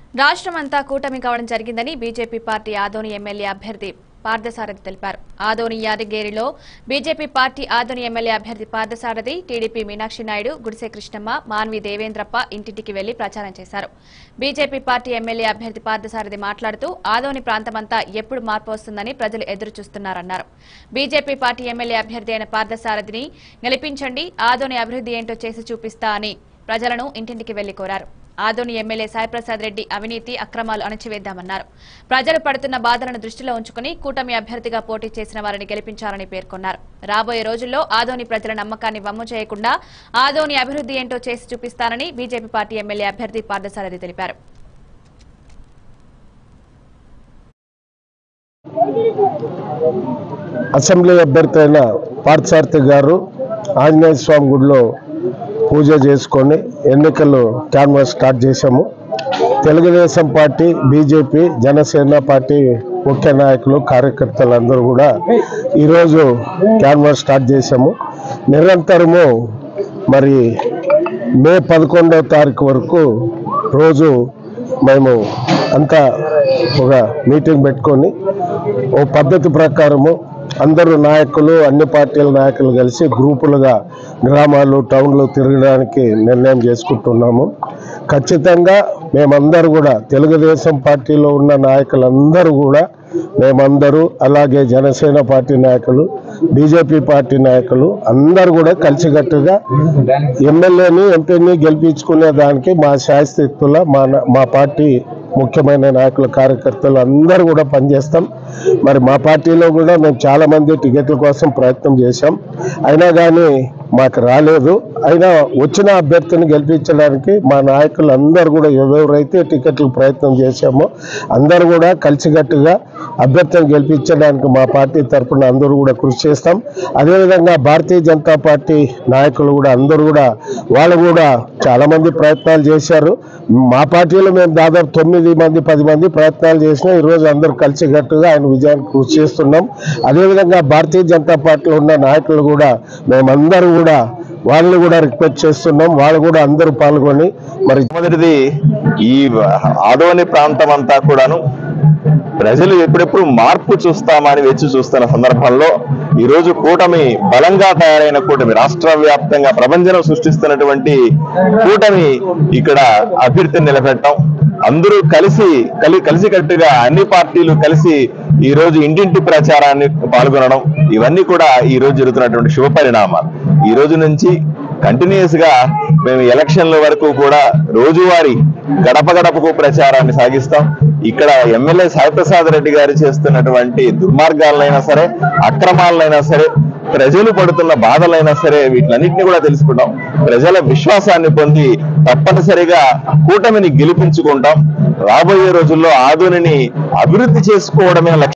రాష్ట్రమంతా కూటమి కావడం జరిగిందని బీజేపీ పార్టీ ఆదోని ఎమ్మెల్యే అభ్యర్థి పార్థసారథి తెలిపారు ఆదోని యాదగిరిలో బీజేపీ పార్టీ ఆదోని ఎమ్మెల్యే అభ్యర్థి పార్థసారథి టీడీపీ మీనాక్షి నాయుడు గుడిసె కృష్ణమ్మ మాన్వి దేవేంద్రప్ప ఇంటింటికి వెళ్లి ప్రచారం చేశారు బీజేపీ పార్టీ ఎమ్మెల్యే అభ్యర్థి పార్థసారథి మాట్లాడుతూ ఆదోని ప్రాంతమంతా ఎప్పుడు మార్పు వస్తుందని ప్రజలు ఎదురు చూస్తున్నారన్నారు బీజేపీ పార్టీ ఎమ్మెల్యే అభ్యర్థి అయిన పార్థసారథిని గెలిపించండి ఆదోని అభివృద్ధి ఏంటో చేసి చూపిస్తా అని ప్రజలను ఇంటింటికి వెళ్లి కోరారు ఆదోని ఎమ్మెల్యే సాయిప్రసాద్ రెడ్డి అవినీతి అక్రమాలు అణచివేద్దామన్నారు ప్రజలు పడుతున్న బాధలను దృష్టిలో ఉంచుకుని కూటమి అభ్యర్థిగా పోటీ చేసిన వారిని గెలిపించాలని పేర్కొన్నారు రాబోయే రోజుల్లో ఆదోని ప్రజల నమ్మకాన్ని వమ్ము చేయకుండా ఆదోని అభివృద్ధి ఏంటో చేసి చూపిస్తానని బీజేపీ పార్టీ ఎమ్మెల్యే అభ్యర్థి పార్థసారథి తెలిపారు అసెంబ్లీ అభ్యర్థి అయిన పార్థసారథి గారు ఆంజనేయ స్వామి గుడిలో పూజ చేసుకొని ఎన్నికలు క్యాన్వాస్ స్టార్ట్ చేశాము Telugu Desam party BJP Janasena party ముఖ్య నాయకులు కార్యకర్తలు అందరూ కూడా ఈరోజు క్యాన్వాస్ స్టార్ట్ చేశాము నిరంతరము మరి మే పదకొండవ తారీఖు వరకు రోజు మేము అంతా ఒక మీటింగ్ పెట్టుకొని ఓ పద్ధతి ప్రకారము అందరూ నాయకులు అన్ని పార్టీల నాయకులు కలిసి గ్రూపులుగా గ్రామాలు టౌన్లు తిరగడానికి నిర్ణయం చేసుకుంటున్నాము ఖచ్చితంగా మేమందరూ కూడా తెలుగుదేశం పార్టీలో ఉన్న నాయకులందరూ కూడా మేమందరూ అలాగే జనసేన పార్టీ నాయకులు బీజేపీ పార్టీ నాయకులు అందరూ కూడా కలిసికట్టుగా ఎమ్మెల్యేని ఎంపీని గెలిపించుకునే దానికి మా శాస్త్రిత్తుల మా మా పార్టీ ముఖ్యమైన నాయకుల కార్యకర్తలు అందరూ కూడా పనిచేస్తాం మరి మా పార్టీలో కూడా మేము చాలా మంది టికెట్ల కోసం ప్రయత్నం చేశాం అయినా కానీ మాకు రాలేదు అయినా వచ్చిన అభ్యర్థిని గెలిపించడానికి మా నాయకులు అందరూ కూడా ఎవరెవరైతే టికెట్లు ప్రయత్నం చేశామో అందరూ కూడా కలిసికట్టుగా అభ్యర్థిని గెలిపించడానికి మా పార్టీ తరఫున అందరూ కూడా కృషి చేస్తాం అదేవిధంగా భారతీయ జనతా పార్టీ నాయకులు కూడా అందరూ కూడా వాళ్ళు కూడా చాలా మంది ప్రయత్నాలు చేశారు మా పార్టీలో మేము దాదాపు తొమ్మిది మంది పది మంది ప్రయత్నాలు చేసినా ఈరోజు అందరూ కలిసికట్టుగా ఆయన విజయానికి కృషి చేస్తున్నాం అదేవిధంగా భారతీయ జనతా పార్టీలో ఉన్న నాయకులు కూడా మేమందరూ కూడా వాళ్ళని కూడా రిక్వెస్ట్ చేస్తున్నాం వాళ్ళు కూడా అందరూ పాల్గొని మరి మొదటిది ఈ ఆదోని ప్రాంతం అంతా కూడాను ప్రజలు ఎప్పుడెప్పుడు మార్పు చూస్తామని వేచి చూస్తున్న సందర్భంలో ఈ రోజు కూటమి బలంగా తయారైన కూటమి రాష్ట్ర వ్యాప్తంగా ప్రపంచం సృష్టిస్తున్నటువంటి కూటమి ఇక్కడ అభ్యర్థిని నిలబెట్టడం అందరూ కలిసి కలి కలిసికట్టుగా అన్ని పార్టీలు కలిసి ఈ రోజు ఇంటింటి ప్రచారాన్ని పాల్గొనడం ఇవన్నీ కూడా ఈ రోజు జరుగుతున్నటువంటి శుభ పరిణామాలు ఈ రోజు నుంచి కంటిన్యూస్ గా మేము ఎలక్షన్ల వరకు కూడా రోజువారీ గడప గడపకు ప్రచారాన్ని సాగిస్తాం ఇక్కడ ఎమ్మెల్యే సాయిప్రసాద్ రెడ్డి గారు చేస్తున్నటువంటి దుర్మార్గాలైనా సరే అక్రమాలైనా సరే ప్రజలు పడుతున్న బాధలైనా సరే వీటిలన్నింటినీ కూడా తెలుసుకుంటాం ప్రజల విశ్వాసాన్ని పొంది తప్పనిసరిగా కూటమిని గెలిపించుకుంటాం రాబోయే రోజుల్లో ఆధునిని అభివృద్ధి చేసుకోవడమే లక్ష్యం